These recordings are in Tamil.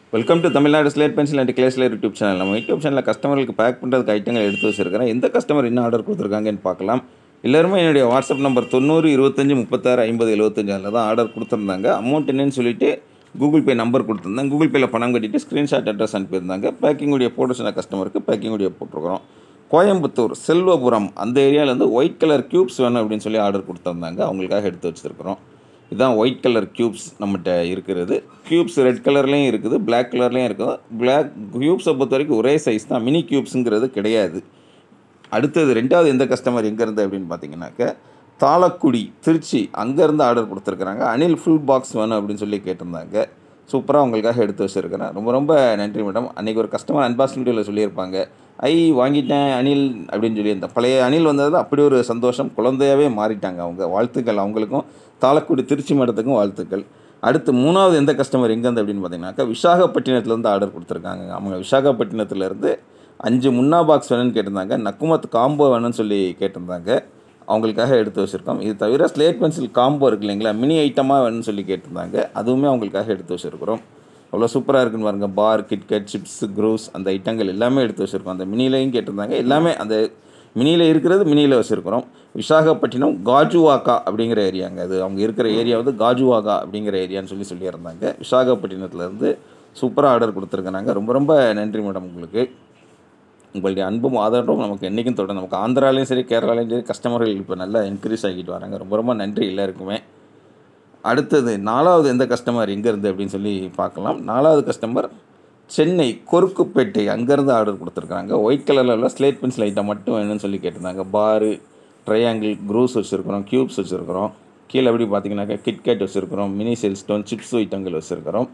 welcome to Tamil Nadu slate pencil and கிளேஸ்லேர் யூடியூப் சேனல் நம்ம யூடியூப் சேனலில் கஸ்டமர்களுக்கு பேக் பண்ணுறதுக்கு ஐட்டங்கள் எடுத்து வச்சிருக்கிறேன் எந்த கஸ்டமர் என்ன ஆர்டர் கொடுத்துருக்காங்கன்னு பார்க்கலாம் எல்லாருமே என்னுடைய வாட்ஸ்அப் நம்பர் தொண்ணூறு இருபத்தஞ்சி முப்பத்தாறு ஐம்பது எழுபத்தஞ்சு அதில் தான் ஆர்டர் கொடுத்துருந்தாங்க அமௌண்ட் என்னன்னு சொல்லிட்டு கூகுள் பே நம்பர் கொடுத்துருந்தேன் கூகுள் பேயில் பணம் கட்டிட்டு ஸ்க்ரீன்ஷாட் அட்ரஸ் அனுப்பியிருந்தாங்க பேக்கிங் உடைய போட்டு சொன்ன கஸ்டமருக்கு பேக்கிங் உடைய போட்டிருக்கிறோம் கோயம்புத்தூர் செல்வபுரம் அந்த ஏரியாவிலேருந்து ஒயிட் கலர் க்யூப்ஸ் வேணும் அப்படின்னு சொல்லி ஆர்டர் கொடுத்துருந்தாங்க அவங்களுக்காக எடுத்து வச்சுருக்கிறோம் இதுதான் ஒயிட் கலர் க்யூப்ஸ் நம்மகிட்ட இருக்கிறது க்யூப்ஸ் ரெட் கலர்லேயும் இருக்குது பிளாக் கலர்லேயும் இருக்குது பிளாக் க்யூப்ஸை பொறுத்த வரைக்கும் ஒரே சைஸ் தான் மினி க்யூப்ஸுங்கிறது கிடையாது அடுத்தது ரெண்டாவது எந்த கஸ்டமர் எங்கேருந்து அப்படின்னு பார்த்தீங்கன்னாக்க தாளக்குடி திருச்சி அங்கேருந்து ஆர்டர் கொடுத்துருக்குறாங்க அனில் ஃபுல் பாக்ஸ் வேணும் அப்படின்னு சொல்லி கேட்டிருந்தாங்க சூப்பராக உங்களுக்காக எடுத்து வச்சுருக்கிறேன் ரொம்ப ரொம்ப நன்றி மேடம் அன்றைக்கி ஒரு கஸ்டமர் அன்பாக்சிங் வீடியோவில் சொல்லியிருப்பாங்க ஐ வாங்கிட்டேன் அனில் அப்படின்னு சொல்லி இந்த பழைய அனில் வந்தது அப்படி ஒரு சந்தோஷம் குழந்தையாகவே மாறிட்டாங்க அவங்க வாழ்த்துக்கள் அவங்களுக்கும் தாளக்குடி திருச்சி மடத்துக்கும் வாழ்த்துக்கள் அடுத்து மூணாவது எந்த கஸ்டமர் எங்கேருந்து அப்படின்னு பார்த்தீங்கன்னாக்கா விசாகப்பட்டினத்துலேருந்து ஆர்டர் கொடுத்துருக்காங்க அவங்க விசாகப்பட்டினத்துலேருந்து அஞ்சு முன்னா பாக்ஸ் வேணும்னு கேட்டிருந்தாங்க நக்குமத் காம்போ வேணும்னு சொல்லி கேட்டிருந்தாங்க அவங்களுக்காக எடுத்து வச்சுருக்கோம் இது தவிர ஸ்லேட் பென்சில் காம்போ இருக்கு இல்லைங்களா மினி ஐட்டமாக வேணும்னு சொல்லி கேட்டிருந்தாங்க அதுவுமே அவங்களுக்காக எடுத்து வச்சுருக்கிறோம் அவ்வளோ சூப்பராக இருக்குன்னு பாருங்க பார் கிட்கட் சிப்ஸ் க்ரூஸ் அந்த ஐட்டங்கள் எல்லாமே எடுத்து வச்சுருக்கோம் அந்த மினிலையும் கேட்டிருந்தாங்க எல்லாமே அந்த மினியில் இருக்கிறது மினியில் வச்சுருக்கிறோம் விசாகப்பட்டினம் காஜுவாக்கா அப்படிங்கிற ஏரியாங்க அது அவங்க இருக்கிற ஏரியா வந்து காஜுவாகா அப்படிங்கிற ஏரியான்னு சொல்லி சொல்லியிருந்தாங்க விசாகப்பட்டினத்துலேருந்து சூப்பராக ஆர்டர் கொடுத்துருக்குறாங்க ரொம்ப ரொம்ப நன்றி மேடம் உங்களுக்கு உங்களுடைய அன்பும் ஆதரவும் நமக்கு என்றைக்கும் தொடரும் நமக்கு ஆந்திராலையும் சரி கேரளாலையும் சரி கஸ்டமர்கள் இப்போ நல்லா இன்க்ரீஸ் ஆகிட்டு வராங்க ரொம்ப ரொம்ப நன்றி எல்லாருக்குமே அடுத்தது நாலாவது எந்த கஸ்டமர் எங்கேருந்து அப்படின்னு சொல்லி பார்க்கலாம் நாலாவது கஸ்டமர் சென்னை கொருக்குப்பேட்டை அங்கேருந்து ஆர்டர் கொடுத்துருக்காங்க ஒயிட் கலரில் உள்ள ஸ்லேட் பென்சில் ஐட்டம் மட்டும் வேணும்னு சொல்லி கேட்டிருந்தாங்க பாரு ட்ரையாங்கிள் க்ரூஸ் வச்சுருக்கிறோம் க்யூப்ஸ் வச்சுருக்கிறோம் கீழே எப்படி பார்த்தீங்கன்னாக்கா கிட்கேட் வச்சுருக்கிறோம் மினி செல் ஸ்டோன் சிப்ஸ் ஐட்டங்கள் வச்சுருக்கிறோம்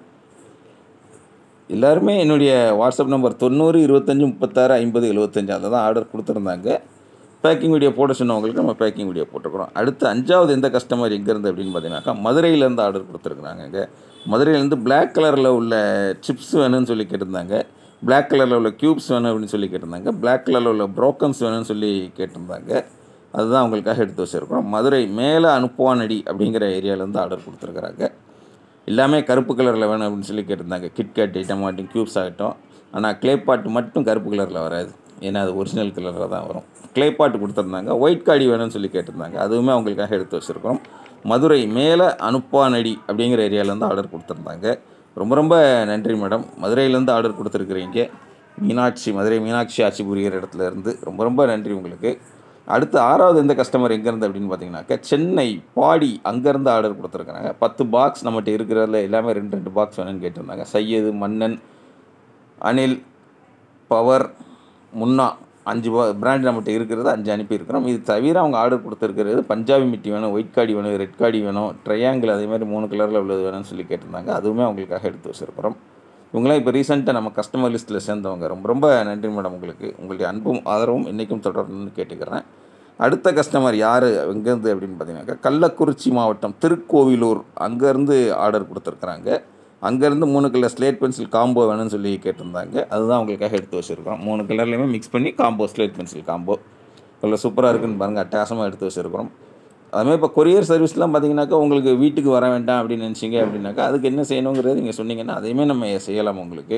எல்லாருமே என்னுடைய வாட்ஸ்அப் நம்பர் தொண்ணூறு இருபத்தஞ்சி முப்பத்தாறு ஐம்பது எழுபத்தஞ்சு அதில் தான் ஆர்டர் கொடுத்துருந்தாங்க பேக்கிங் வீடியோ போட சொன்னவங்களுக்கு நம்ம பேக்கிங் வீடியோ போட்டிருக்கிறோம் அடுத்து அஞ்சாவது எந்த கஸ்டமர் எங்கேருந்து அப்படின்னு பார்த்தீங்கன்னாக்கா மதுரையிலேருந்து ஆர்டர் கொடுத்துருக்குறாங்க மதுரையிலேருந்து பிளாக் கலரில் உள்ள சிப்ஸ் வேணும்னு சொல்லி கேட்டிருந்தாங்க பிளாக் கலரில் உள்ள க்யூப்ஸ் வேணும் அப்படின்னு சொல்லி கேட்டிருந்தாங்க பிளாக் கலரில் உள்ள ப்ரோக்கன்ஸ் வேணும்னு சொல்லி கேட்டிருந்தாங்க அதுதான் அவங்களுக்காக எடுத்து வச்சுருக்கிறோம் மதுரை மேலே அனுப்புவானடி அப்படிங்கிற ஏரியாவிலேருந்து ஆர்டர் கொடுத்துருக்குறாங்க எல்லாமே கருப்பு கலரில் வேணும் அப்படின்னு சொல்லி கேட்டிருந்தாங்க கிட்கேட் ஐட்டம் ஆகட்டும் க்யூப்ஸ் ஆகட்டும் ஆனால் க்ளே பாட்டு மட்டும் கருப்பு கலரில் வராது ஏன்னா அது ஒரிஜினல் கலரில் தான் வரும் க்ளே பாட்டு கொடுத்துருந்தாங்க ஒயிட் காடி வேணும்னு சொல்லி கேட்டிருந்தாங்க அதுவுமே அவங்களுக்காக எடுத்து வச்சுருக்கிறோம் மதுரை மேலே அனுப்பானடி அப்படிங்கிற ஏரியாவிலேருந்து ஆர்டர் கொடுத்துருந்தாங்க ரொம்ப ரொம்ப நன்றி மேடம் மதுரையிலேருந்து ஆர்டர் கொடுத்துருக்குறீங்க மீனாட்சி மதுரை மீனாட்சி ஆட்சி புரிகிற இடத்துல இருந்து ரொம்ப ரொம்ப நன்றி உங்களுக்கு அடுத்து ஆறாவது எந்த கஸ்டமர் எங்கேருந்து அப்படின்னு பார்த்தீங்கன்னாக்கா சென்னை பாடி அங்கேருந்து ஆர்டர் கொடுத்துருக்குறாங்க பத்து பாக்ஸ் நம்மகிட்ட இருக்கிறதுல எல்லாமே ரெண்டு ரெண்டு பாக்ஸ் வேணும்னு கேட்டிருந்தாங்க சையது மன்னன் அனில் பவர் முன்னா அஞ்சு பா பிராண்ட் நம்மகிட்ட இருக்கிறது அஞ்சு அனுப்பியிருக்கிறோம் இது தவிர அவங்க ஆர்டர் கொடுத்துருக்கிறது பஞ்சாபி மிட்டி வேணும் ஒயிட் காடி வேணும் ரெட் காடி வேணும் ட்ரையாங்கிள் அதே மாதிரி மூணு கலரில் உள்ளது வேணும்னு சொல்லி கேட்டிருந்தாங்க அதுவுமே அவங்களுக்காக எடுத்து வச்சுருக்கிறோம் இவங்களாம் இப்போ ரீசெண்டாக நம்ம கஸ்டமர் லிஸ்ட்டில் சேர்ந்தவங்க ரொம்ப ரொம்ப நன்றி மேடம் உங்களுக்கு உங்களுடைய அன்பும் ஆதரவும் இன்றைக்கும் தொடரணும்னு கேட்டுக்கிறேன் அடுத்த கஸ்டமர் யார் எங்கேருந்து அப்படின்னு பார்த்தீங்கன்னாக்கா கள்ளக்குறிச்சி மாவட்டம் திருக்கோவிலூர் அங்கேருந்து ஆர்டர் கொடுத்துருக்குறாங்க அங்கேருந்து மூணு கலர் ஸ்லேட் பென்சில் காம்போ வேணும்னு சொல்லி கேட்டிருந்தாங்க அதுதான் அவங்களுக்காக எடுத்து வச்சுருக்கோம் மூணு கலர்லேயுமே மிக்ஸ் பண்ணி காம்போ ஸ்லேட் பென்சில் காம்போ இவ்வளோ சூப்பராக இருக்குன்னு பாருங்கள் அட்டகாசமாக எடுத்து வச்சுருக்கிறோம் அதுமாதிரி இப்போ கொரியர் சர்வீஸ்லாம் பார்த்தீங்கன்னாக்கா உங்களுக்கு வீட்டுக்கு வர வேண்டாம் அப்படின்னு நினச்சிங்க அப்படின்னாக்கா அதுக்கு என்ன செய்யணுங்கிறது நீங்கள் சொன்னீங்கன்னா அதையுமே நம்ம செய்யலாம் உங்களுக்கு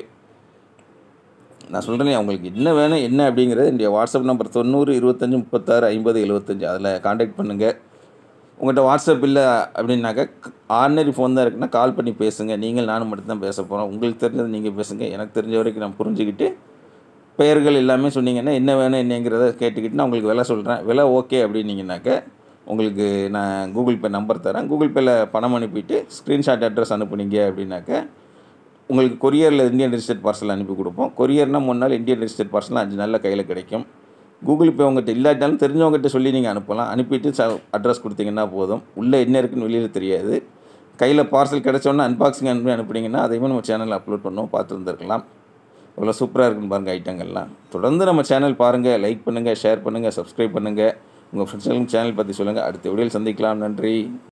நான் சொல்கிறேன் உங்களுக்கு என்ன வேணும் என்ன அப்படிங்கிறது என்னுடைய வாட்ஸ்அப் நம்பர் தொண்ணூறு இருபத்தஞ்சி முப்பத்தாறு ஐம்பது எழுபத்தஞ்சு அதில் காண்டாக்ட் பண்ணுங்கள் உங்கள்கிட்ட வாட்ஸ்அப் இல்லை அப்படின்னாக்கா ஆர்டினரி ஃபோன் தான் இருக்குன்னா கால் பண்ணி பேசுங்க நீங்கள் நானும் மட்டும்தான் பேச போகிறோம் உங்களுக்கு தெரிஞ்சது நீங்கள் பேசுங்க எனக்கு தெரிஞ்ச வரைக்கும் நான் புரிஞ்சுக்கிட்டு பெயர்கள் எல்லாமே சொன்னீங்கன்னா என்ன வேணும் என்னங்கிறத கேட்டுக்கிட்டு நான் உங்களுக்கு விலை சொல்கிறேன் விலை ஓகே அப்படின்னீங்கன்னாக்க உங்களுக்கு நான் கூகுள் பே நம்பர் தரேன் கூகுள் பேயில் பணம் அனுப்பிட்டு ஸ்க்ரீன்ஷாட் அட்ரஸ் அனுப்புனீங்க அப்படின்னாக்க உங்களுக்கு கொரியரில் இந்தியன் ரிஜிஸ்டர்ட் பார்சல் அனுப்பி கொடுப்போம் கொரியர்னால் மூணு நாள் இந்தியன் ரிஜிஸ்டர்ட் பார்சல் அஞ்சு நாளில் கையில் கிடைக்கும் கூகுள் பே உங்கள்கிட்ட இல்லாட்டாலும் தெரிஞ்சவங்ககிட்ட சொல்லி நீங்கள் அனுப்பலாம் அனுப்பிட்டு ச அட்ரஸ் கொடுத்தீங்கன்னா போதும் உள்ளே என்ன இருக்குன்னு வெளியில் தெரியாது கையில் பார்சல் கிடச்சோன்னே அன்பாக்சிங் அனுப்பி அனுப்புனீங்கன்னா அதையுமே நம்ம சேனலில் அப்லோட் பண்ணுவோம் பார்த்துருந்துருக்கலாம் இவ்வளோ சூப்பராக இருக்குன்னு பாருங்கள் ஐட்டங்கள்லாம் தொடர்ந்து நம்ம சேனல் பாருங்கள் லைக் பண்ணுங்கள் ஷேர் பண்ணுங்கள் சப்ஸ்கிரைப் பண்ணுங்கள் உங்கள் ஃப்ரெண்ட்ஸுக்கும் சேனல் பற்றி சொல்லுங்கள் அடுத்த வீடியோவில் சந்திக்கலாம் நன்றி